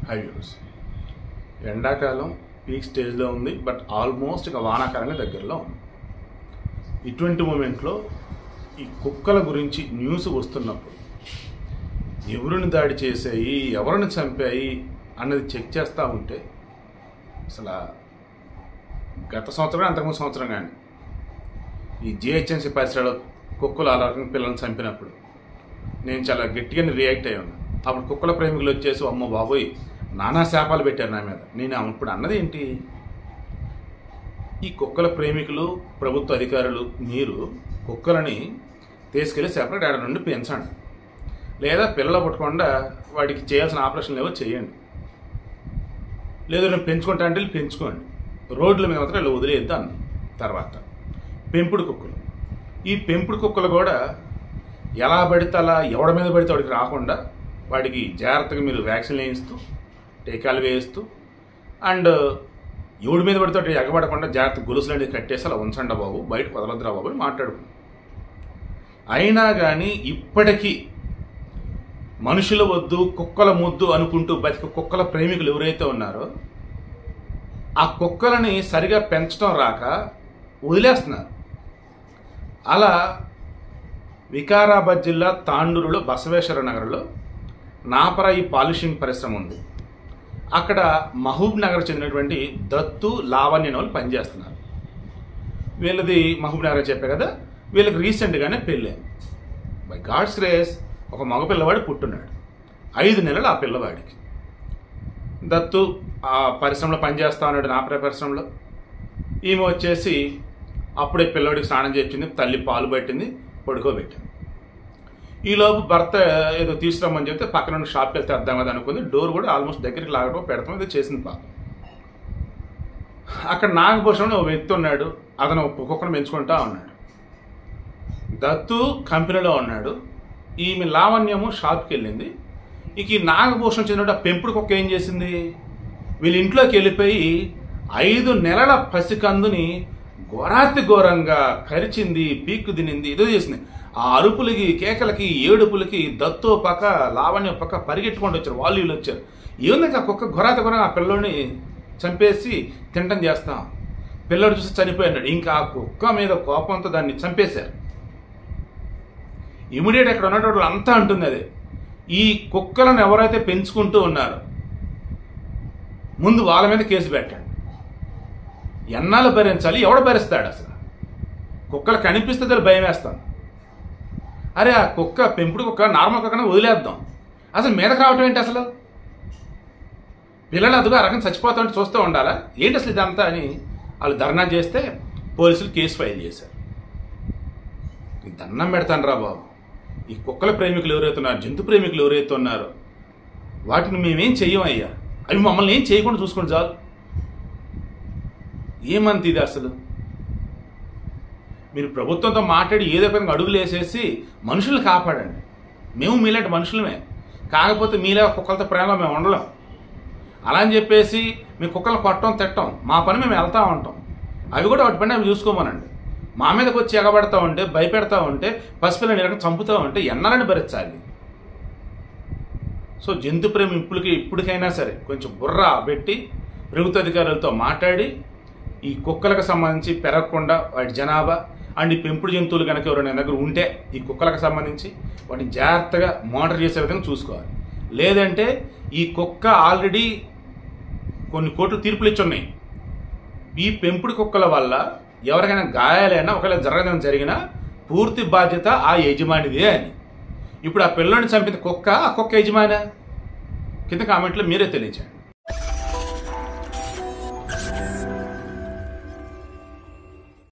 high views ఎండాకాలం peak స్టేజ్లో ఉంది బట్ ఆల్మోస్ట్ ఇక వానాకాలంగా దగ్గరలో ఉంది ఇటువంటి మూమెంట్లో ఈ కుక్కల గురించి న్యూస్ వస్తున్నప్పుడు ఎవరిని దాడి చేసాయి ఎవరిని చంపాయి అన్నది చెక్ చేస్తూ ఉంటే అసలు గత సంవత్సరం అంతకుముందు సంవత్సరం కానీ ఈ జిహెచ్ఎంసీ పరిసరాల్లో కుక్కలు అలా రకంగా పిల్లల్ని చంపినప్పుడు నేను చాలా గట్టిగానే రియాక్ట్ అయ్యి ఉన్నాను అప్పుడు కుక్కల ప్రేమికులు వచ్చేసి అమ్మ బాబోయ్ నానా శాపాలు పెట్టారు నా మీద నేను ఇప్పుడు అన్నది ఏంటి ఈ కుక్కల ప్రేమికులు ప్రభుత్వ అధికారులు మీరు కుక్కలని తీసుకెళ్లి సెపరేట్ ఆడ నుండి పెంచండి లేదా పిల్లలు పుట్టకుండా వాటికి చేయాల్సిన ఆపరేషన్లు ఏవో చేయండి లేదు నేను పెంచుకుంటా అంటే వెళ్ళి పెంచుకోండి రోడ్ల మీద మాత్రం ఇలా వదిలేద్దు అన్న తర్వాత పెంపుడు కుక్కలు ఈ పెంపుడు కుక్కలు కూడా ఎలా పడితే అలా ఎవడి మీద పడితే వాడికి రాకుండా వాడికి జాగ్రత్తగా మీరు వ్యాక్సిన్ వేయిస్తూ టీకాలు వేయిస్తూ అండ్ ఎవడి మీద పడితే వాడు ఎగబడకుండా జాగ్రత్త గొలుసులు అనేది కట్టేసి అలా ఉంచండి బాబు బయట వదలద్దురా బాబు అని మాట్లాడుకున్నాం అయినా కానీ ఇప్పటికీ మనుషుల వద్దు కుక్కల ముద్దు అనుకుంటూ బతిక కుక్కల ప్రేమికులు ఎవరైతే ఉన్నారో ఆ కుక్కలని సరిగా పెంచడం రాక వదిలేస్తున్నారు అలా వికారాబాద్ జిల్లా తాండూరులో బసవేశ్వర నగర్లో నాపరాయి పాలిషింగ్ పరిశ్రమ ఉంది అక్కడ మహబూబ్ నగర్ చెందినటువంటి దత్తు లావణ్య వాళ్ళు పనిచేస్తున్నారు వీళ్ళది మహబూబ్ నగర్ చెప్పే కదా వీళ్ళకి రీసెంట్గానే పెళ్ళి బై గాడ్స్ గ్రేస్ ఒక మగ పిల్లవాడు పుట్టున్నాడు ఐదు నెలలు ఆ పిల్లవాడికి దత్తు ఆ పరిశ్రమలో పనిచేస్తా ఉన్నాడు నాపరే పరిశ్రమలో ఈమె వచ్చేసి అప్పుడే పిల్లవాడికి స్నానం చేసింది తల్లి పాలు పెట్టింది పడుకోబెట్టింది ఈలోపు భర్త ఏదో తీసుకురమ్మని చెప్తే పక్కన ఉన్న షాప్కి వెళ్తే అర్థం కదా అనుకుంది డోర్ కూడా ఆల్మోస్ట్ దగ్గరికి లాగడం పెడతాం ఏదో చేసింది పాప అక్కడ నాగభూషణ్ ఓ వ్యక్తి ఉన్నాడు అతను ఒక్కొక్కరు పెంచుకుంటా ఉన్నాడు దత్తు కంపెనీలో ఉన్నాడు ఈమె లావణ్యము షాప్కి వెళ్ళింది ఇక ఈ నాగభూషణం చెందిన పెంపుడు కుక్క ఏం చేసింది వీళ్ళ ఇంట్లోకి వెళ్ళిపోయి ఐదు నెలల పసికందుని ఘోరాతి ఘోరంగా కరిచింది పీక్కు తినింది ఏదో చేసింది ఆ అరుపులకి కేకలకి ఏడుపులకి దత్తో పక్క లావణ్య పక్క పరిగెట్టుకుంటూ వచ్చారు వాళ్ళు వీళ్ళు వచ్చారు ఏముంది ఆ కుక్క ఘోరాతి ఘోరంగా ఆ పిల్లోని చంపేసి తింటం చేస్తాం పిల్లడు చూసి చనిపోయినాడు ఇంకా ఆ కుక్క మీద కోపంతో దాన్ని చంపేశారు ఇమీడియట్ అక్కడ ఉన్నటువంటి అంతా అంటుంది అదే ఈ కుక్కలను ఎవరైతే పెంచుకుంటూ ఉన్నారో ముందు వాళ్ళ మీద కేసు పెట్టండి ఎన్నాళ్ళు భరించాలి ఎవడు భరిస్తాడు అసలు కుక్కలు కనిపిస్తే భయం వేస్తాను అరే ఆ కుక్క పెంపుడు కుక్క నార్మల్ కుక్కనే వదిలేద్దాం అసలు మీదకి రావటం ఏంటి అసలు పిల్లలు అదిగో ఆ రకం చచ్చిపోతుంటే చూస్తూ ఉండాలా ఏంటి అసలు ఇదంతా అని వాళ్ళు ధర్నా చేస్తే పోలీసులు కేసు ఫైల్ చేశారు ఈ దండం పెడతాను రా బాబు ఈ కుక్కల ప్రేమికులు ఎవరైతే ఉన్నారో జంతు ప్రేమికులు ఎవరైతే ఉన్నారో వాటిని మేమేం చెయ్యమయ్యా అవి మమ్మల్ని ఏం చేయకుండా చూసుకోండి చాలు ఏమంత ఇది అసలు మీరు ప్రభుత్వంతో మాట్లాడి ఏదో విధంగా అడుగులు వేసేసి మనుషులు కాపాడండి మేము మీలాంటి మనుషులమే కాకపోతే మీలా కుక్కలతో ప్రేమ మేము ఉండలేం అలా అని చెప్పేసి మీ కుక్కలు కొట్టడం తిట్టం మా పని మేము వెళ్తా ఉంటాం అవి కూడా వాటి పని అవి చూసుకోమనండి మా మీదకి వచ్చి ఎగబడతా ఉంటే భయపెడతా ఉంటే పసిపిల్లని ఎక్కడ చంపుతూ ఉంటే ఎన్నాలని భరించాలి సో జంతు ప్రేమ ఇప్పుడుకి ఇప్పటికైనా సరే కొంచెం బుర్ర పెట్టి ప్రభుత్వ అధికారులతో మాట్లాడి ఈ కుక్కలకు సంబంధించి పెరగకుండా వాటి జనాభా అండ్ ఈ పెంపుడు జంతువులు కనుక ఎవరైనా దగ్గర ఉంటే ఈ కుక్కలకు సంబంధించి వాటిని జాగ్రత్తగా మానిటర్ చేసే విధంగా చూసుకోవాలి లేదంటే ఈ కుక్క ఆల్రెడీ కొన్ని కోట్లు తీర్పులు ఇచ్చున్నాయి ఈ పెంపుడు కుక్కల వల్ల ఎవరికైనా గాయాలైనా ఒకవేళ జరగడం జరిగినా పూర్తి బాధ్యత ఆ యజమానిదే అని ఇప్పుడు ఆ పిల్లోని చంపిన కుక్క ఆ కుక్క యజమానా కింద కామెంట్లో మీరే తెలియచేయండి